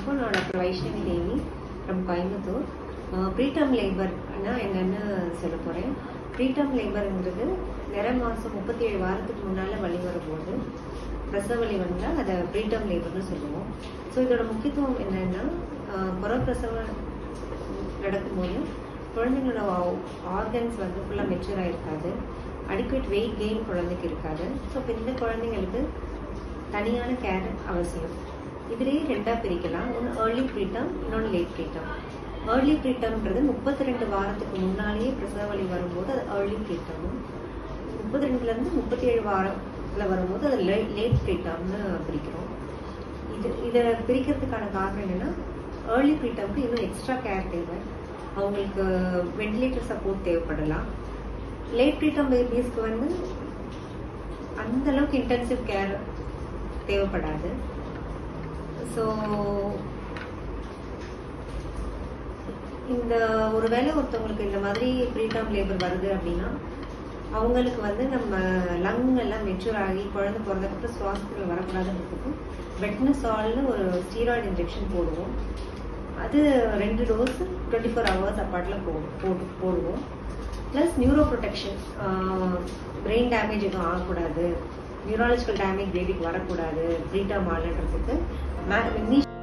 வணக்கம் நான் doctor Vaishnavi Devi from Coimbatore preterm லேபர்னா என்னன்னு சொல்ல போகிறேன் ப்ரீடம் லேபருங்கிறது நிற மாதம் முப்பத்தி ஏழு வாரத்துக்கு முன்னால் வழி வரும்போது பிரசவ வலி வந்தால் அதை ப்ரீடம் லேபர்னு சொல்லுவோம் ஸோ இதோட முக்கியத்துவம் என்னன்னா ஆஹ் புறப்பிரசவம் நடக்கும்போது குழந்தைங்களோட ஆர்கன்ஸ் வந்து ஃபுல்லாக மெச்சூர் ஆயிருக்காது அடிக்குவேட் வெயிட் கெயின் குழந்தைக்கு இருக்காது ஸோ இப்போ இந்த குழந்தைங்களுக்கு தனியான கேர் அவசியம் இதுலேயே ரெண்டாக பிரிக்கலாம் ஒன்று ஏர்லி ப்ரீட்டம் இன்னொன்று லேட் ப்ரீட்டம் ஏர்லி ப்ரீட்டம்ன்றது முப்பத்தி ரெண்டு வாரத்துக்கு முன்னாலேயே பிரசவ வலி வரும்போது அது ஏர்லி ப்ரீட்டமும் முப்பத்தி ரெண்டுலேருந்து முப்பத்தி ஏழு வாரத்தில் வரும்போது அது லேட் ப்ரீட்டம்னு பிரிக்கிறோம் இது இதை பிரிக்கிறதுக்கான காரணம் என்னன்னா ஏர்லி ப்ரீட்டம்க்கு இன்னும் எக்ஸ்ட்ரா கேர் தேவை அவங்களுக்கு வெண்டிலேட்டர் சப்போர்ட் தேவைப்படலாம் லேட் ப்ரீட்டம் பேபிஸ்க்கு வந்து அந்த அளவுக்கு இன்டென்சிவ் கேர் தேவைப்படாது ஸோ இந்த ஒருவேளை ஒருத்தவங்களுக்கு இந்த மாதிரி ப்ரீடம் லேபர் வருது அப்படின்னா அவங்களுக்கு வந்து நம்ம லங் எல்லாம் மெச்சூர் ஆகி குழந்தை பிறந்ததுக்கு சுவாசத்தில் வரக்கூடாதுன்றதுக்கு வெட்னசால்னு ஒரு ஸ்டீராய்டு இன்ஜெக்ஷன் போடுவோம் அது ரெண்டு டோஸ் டுவெண்ட்டி ஃபோர் ஹவர்ஸ் அப்பாட்டில் போ போட்டு போடுவோம் plus neuroprotection brain damage எதுவும் ஆகக்கூடாது நியூராலஜிக்கல் டேமேஜ் பேபிக்கு வரக்கூடாது ப்ரீடம் ஆளுன்றதுக்கு